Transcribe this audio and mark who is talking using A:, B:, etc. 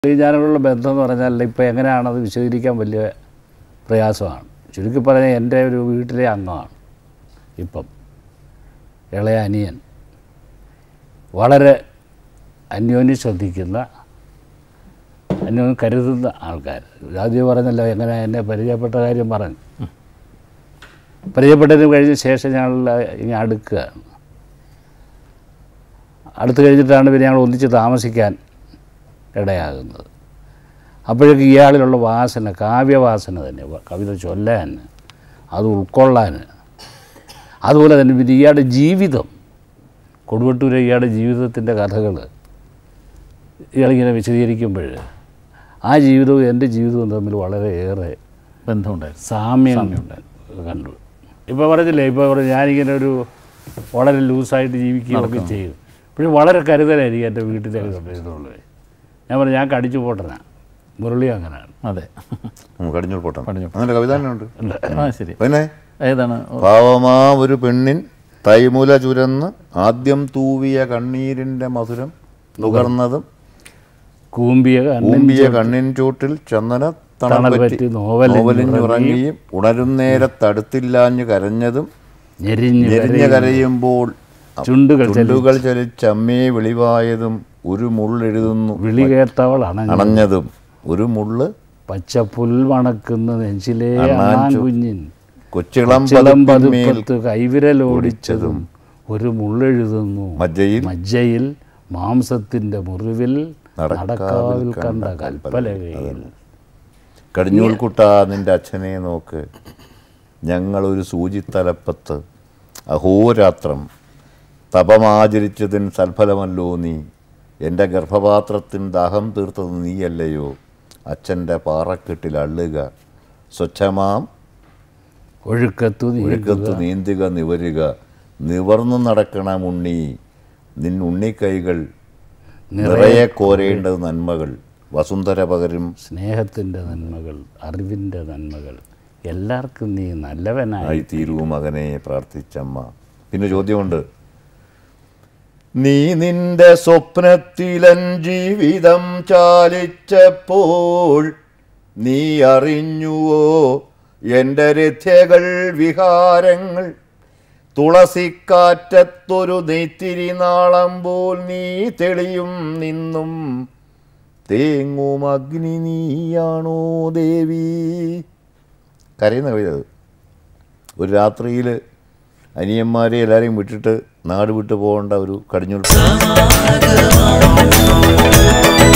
A: ഞാനുള്ള ബന്ധം എന്ന് പറഞ്ഞാൽ ഇപ്പോൾ എങ്ങനെയാണത് വിശദീകരിക്കാൻ വലിയ പ്രയാസമാണ് ചുരുക്കി പറഞ്ഞാൽ എൻ്റെ ഒരു വീട്ടിലെ അംഗമാണ് ഇപ്പം ഇളയ അനിയൻ വളരെ അന്യോന്യം ശ്രദ്ധിക്കുന്ന അന്യോന്യം കരുതുന്ന ആൾക്കാർ ആദ്യം പറഞ്ഞല്ലോ എങ്ങനെ എന്നെ പരിചയപ്പെട്ട കാര്യം പറഞ്ഞു പരിചയപ്പെട്ടതിന് കഴിഞ്ഞ ശേഷം ഞങ്ങൾ ഇങ്ങനെ അടുക്കുകയാണ് അടുത്ത് കഴിഞ്ഞിട്ടാണ് പിന്നെ ഞങ്ങൾ ഒന്നിച്ച് താമസിക്കാൻ ഇടയാകുന്നത് അപ്പോഴേക്ക് ഇയാളിലുള്ള വാസന കാവ്യവാസന തന്നെ വ- കവിത ചൊല്ലാൻ അത് ഉൾക്കൊള്ളാൻ അതുപോലെ തന്നെ പിന്നെ ഇയാളുടെ ജീവിതം കൊടുവട്ടൂരെ ഇയാളുടെ ജീവിതത്തിൻ്റെ കഥകൾ ഇയാളിങ്ങനെ വിശദീകരിക്കുമ്പോൾ ആ ജീവിതവും എൻ്റെ ജീവിതവും തമ്മിൽ വളരെയേറെ
B: ബന്ധമുണ്ടായിരുന്നു
A: സാമ്യം കണ്ടു ഇപ്പോൾ പറഞ്ഞില്ലേ ഇപ്പോൾ പറഞ്ഞു ഞാനിങ്ങനെ ഒരു വളരെ ലൂസായിട്ട് ജീവിക്കുകയൊക്കെ ചെയ്തു പക്ഷേ വളരെ കരുതലായിരിക്കും എൻ്റെ വീട്ടിലേക്ക് സംബന്ധിച്ചിട്ടുള്ളത് ഞാൻ പറഞ്ഞു ഞാൻ കടിച്ചു പോട്ടനാ മുരളി അങ്ങനെയാണ്
B: അതെ
C: നമുക്ക് കടിഞ്ഞൂൽ പോട്ടാം
B: കടിഞ്ഞൂൽ
C: അങ്ങനെ കവിത തന്നെ ഉണ്ട്
B: ആ ശരി
C: പിന്നെ
B: ഏതാണ് ഓ,
C: പാവമാ ഒരു പെണ്ണിൻ തൈമുല ചുരന്ന് ആദ്യം തൂവിയ കണ്ണീരിന്റെ മധുരം നുകർന്നതും
A: കൂമ്പിയ കണ്ണിൻ
C: ഊമ്പിയ കണ്ണിൻ ചൂട്ടിൽ ചന്ദന
A: തണൽ
C: തണൽ
A: പറ്റി
C: പറ്റി
A: നോവലിഞ്ഞുറങ്ങിയും
C: നോവലിഞ്ഞുറങ്ങിയും ഉണരുന്നേരത്തടുത്തില്ലാഞ്ഞു കരഞ്ഞതും
A: ഞെരിഞ്ഞ്
C: ഞെരിഞ്ഞ കരയുമ്പോൾ
A: ചുണ്ടുകൾ ചലി-
C: ചുണ്ടുകൾ ചലിച്ചമ്മേ വെളിവായതും ഒരു മുള്ളെഴുതുന്നു
A: വിളി കേട്ടവൾ അണഞ്ഞു
C: അണഞ്ഞതും ഒരു മുള്ള്
A: പച്ച പുൽ മണക്കുന്ന നെഞ്ചിലെ
C: അണ്ണാൻ ചു-
A: കുഞ്ഞിൻ
C: കൊച്ചിളം
A: ചിളം
C: പതുപ്പിന്മേൽ
A: പതുപ്പത്ത് കൈവിരലോടിച്ചതും ഒരു മുള്ളെഴുതുന്നു
C: മജ്ജയിൽ
A: മജ്ജയിൽ മാംസത്തിന്റെ മുറിവിൽ
C: നടക്കാവിൽ
A: നടക്കാവിൽ കണ്ട
C: കണ്ട
A: കൽപ്പലകയിൽ
C: കടിഞ്ഞൂൽ കുട്ട നിന്റെ അച്ഛനെ നോക്ക് ഞങ്ങളൊരു സൂചിത്തലപ്പത്ത് അഹോരാത്രം തപമാചരിച്ചതിൻ സൽഫലമല്ലോ നീ എൻ്റെ ഗർഭപാത്രത്തിൻ ദാഹം തീർത്തത് നീയല്ലയോ അച്ഛൻ്റെ പാറക്കെട്ടിൽ അള്ളുക സ്വച്ഛമാം
A: ഒഴുക്കത്തു നീ
C: ഒഴുക്കത്ത് നീന്തുക നിവരുക നിവർന്നു നടക്കണം ഉണ്ണി നിൻ ഉണ്ണിക്കൈകൾ നിറയെ കോരേണ്ടത് നന്മകൾ വസുന്ധര പകരും
A: സ്നേഹത്തിന്റെ നന്മകൾ അറിവിന്റെ നന്മകൾ എല്ലാവർക്കും നീ നല്ലവനായി
C: ആയി തീരൂ മകനെ പ്രാർത്ഥിച്ചമ്മ പിന്നെ ചോദ്യമുണ്ട് നീ നിന്റെ സ്വപ്നത്തിലൻ ജീവിതം ചാലിച്ചപ്പോൾ നീ അറിഞ്ഞുവോ എൻ്റെ രഥ്യകൾ വിഹാരങ്ങൾ തുളസിക്കാറ്റത്തൊരു നെയ്ത്തിരി നാളം പോൽ നീ തെളിയും നിന്നും തേങ്ങും അഗ്നി നീയാണോ ദേവി കരയുന്ന കവിത അത് ഒരു രാത്രിയിൽ അനിയന്മാരെ എല്ലാവരെയും വിട്ടിട്ട് നാട് വിട്ടു പോകേണ്ട ഒരു കടിഞ്ഞുൽ